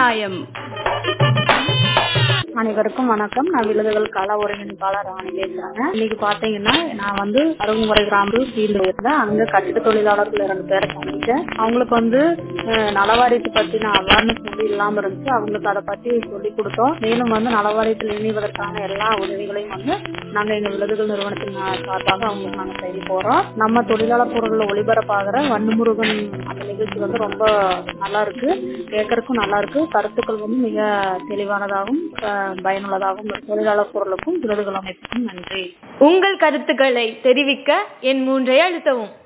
நியாயம் அனைவருக்கும் வணக்கம் நான் விழுதுகள் கள ஒருங்கிணைப்பாளர் ராணி பேசுறேங்க இன்னைக்கு பாத்தீங்கன்னா நான் வந்து அருகுமுறை கிராமத்தில் ஃபீல்டு இருந்தேன் அங்க கட்டிட தொழிலாளர்கள் இரண்டு பேரை சந்திச்சேன் அவங்களுக்கு வந்து அஹ், நலவாரியத்தை பத்தின அவேர்னஸ் வந்து இல்லாம இருந்துச்சு அவங்களுக்கு அதை பத்தி சொல்லி கொடுத்தோம் மேலும் வந்து நலவாரியத்தில் இணைவதற்கான எல்லா உதவிகளையும் வந்து நாங்க எங்க விழுதுகள் நிறுவனத்தின் சார்பாக அவங்களுக்கு நாங்க செய்ய போறோம் நம்ம தொழிலாளர் பொருள்ல ஒளிபரப்பாகிற வன்முருகன் அந்த நிகழ்ச்சி வந்து ரொம்ப நல்லா இருக்கு கேட்கறதுக்கும் நல்லா இருக்கு கருத்துக்கள் வந்து மிக தெளிவானதாகவும் அஹ், பயனுள்ளதாகவும் இருக்கு. தொழிலாளர் பொருளுக்கும் விருதுகள் அமைப்புக்கும் நன்றி உங்கள் கருத்துக்களை தெரிவிக்க என் மூன்றை அழுத்தவும்